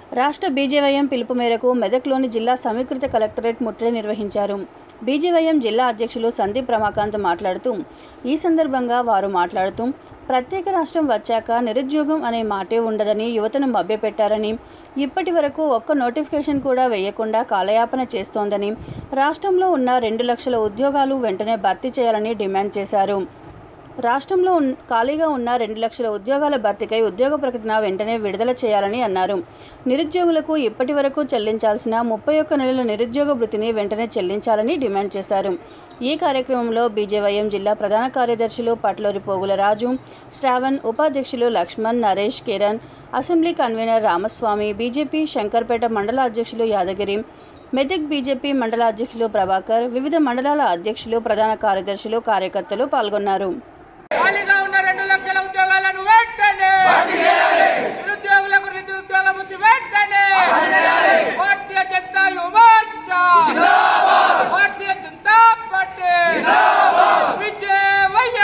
రాష్ట్ర బీజేవైఎం పిలుపు మేరకు మెదక్లోని జిల్లా సమీకృత కలెక్టరేట్ ముట్టడి నిర్వహించారు బీజేవైఎం జిల్లా అధ్యక్షులు సందీప్ రమాకాంత్ మాట్లాడుతూ ఈ సందర్భంగా వారు మాట్లాడుతూ ప్రత్యేక రాష్ట్రం వచ్చాక నిరుద్యోగం అనే మాటే ఉండదని యువతను మభ్యపెట్టారని ఇప్పటి వరకు ఒక్క నోటిఫికేషన్ కూడా వేయకుండా కాలయాపన చేస్తోందని రాష్ట్రంలో ఉన్న రెండు లక్షల ఉద్యోగాలు వెంటనే భర్తీ చేయాలని డిమాండ్ చేశారు రాష్ట్రంలో ఉన్- ఖాళీగా ఉన్న రెండు లక్షల ఉద్యోగాల భర్తీకై ఉద్యోగ ప్రకటన వెంటనే విడుదల చేయాలని అన్నారు నిరుద్యోగులకు ఇప్పటి వరకు చెల్లించాల్సిన ముప్పై ఒక్క నెలల నిరుద్యోగ భృతిని వెంటనే చెల్లించాలని డిమాండ్ చేశారు ఈ కార్యక్రమంలో బీజేవైఎం జిల్లా ప్రధాన కార్యదర్శులు పట్లూరి పోగుల రాజు శ్రావణ్ ఉపాధ్యక్షులు Lakshman Naresh Kiran assembly convener Ramaswamy BJP Shankarpet మండల అధ్యక్షులు యాదగిరి మెదక్ బీజేపీ మండల అధ్యక్షులు ప్రభాకర్ వివిధ మండలాల అధ్యక్షులు ప్రధాన కార్యదర్శులు కార్యకర్తలు పాల్గొన్నారు ఖాళీగా ఉన్న రెండు లక్షల ఉద్యోగాలను వెంటనే నిరుద్యోగులకు నిరుద్యోగ బుద్ధి వెంటనే భారతీయ జనతా యువమోర్చా భారతీయ జనతా పార్టీ విజయవయ్య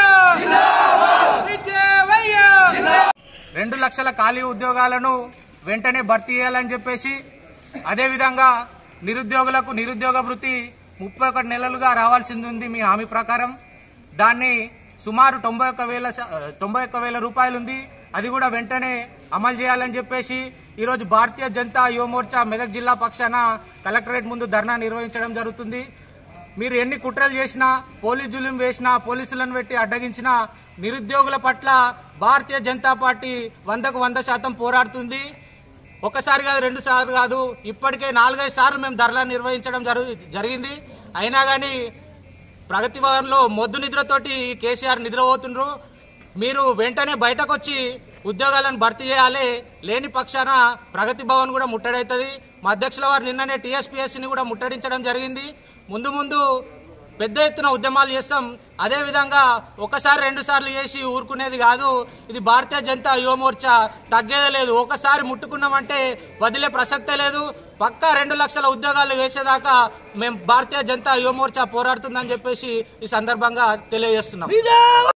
విజయవయ్య రెండు లక్షల ఖాళీ ఉద్యోగాలను వెంటనే భర్తీ చేయాలని చెప్పేసి అదేవిధంగా నిరుద్యోగులకు నిరుద్యోగ వృత్తి ముప్పై ఒకటి నెలలుగా రావాల్సింది ఉంది మీ హామీ ప్రకారం దాన్ని సుమారు తొంభై ఒక్క వేల శా- తొంభై ఒక్క వేల రూపాయలు ఉంది అది కూడా వెంటనే అమలు చేయాలని చెప్పేసి ఈరోజు భారతీయ జనతా యువమోర్చా మెదక్ జిల్లా పక్షాన కలెక్టరేట్ ముందు ధర్నా నిర్వహించడం జరుగుతుంది మీరు ఎన్ని కుట్రలు చేసినా పోలీస్ జులుం వేసినా పోలీసులను పెట్టి అడ్డగించినా నిరుద్యోగుల పట్ల భారతీయ జనతా పార్టీ వందకు వంద శాతం పోరాడుతుంది ఒకసారి కాదు రెండు సార్లు కాదు ఇప్పటికే నాలుగైదు సార్లు మేము ధరలా నిర్వహించడం జరుగు- జరిగింది అయినా కానీ ప్రగతి భవన్లో మొద్దు నిద్రతోటి కేసీఆర్ నిద్రపోతుండ్రు మీరు వెంటనే బయటకు వచ్చి ఉద్యోగాలను భర్తీ చేయాలి లేని పక్షాన ప్రగతి భవన్ కూడా ముట్టడవుతుంది మా అధ్యక్షుల వారు నిన్ననే టీఎస్పీఎస్సీని కూడా ముట్టడించడం జరిగింది ముందు ముందు పెద్ద ఎత్తున ఉద్యమాలు చేస్తాం అదే విధంగా ఒకసారి రెండు సార్లు చేసి ఊరుకునేది కాదు ఇది భారతీయ జనతా యువమోర్చా తగ్గేదే లేదు ఒకసారి ముట్టుకున్నామంటే వదిలే ప్రసక్తే లేదు పక్కా రెండు లక్షల ఉద్యోగాలు వేసేదాకా మేము భారతీయ జనతా యువమోర్చా పోరాడుతుందని చెప్పేసి ఈ సందర్భంగా తెలియజేస్తున్నాం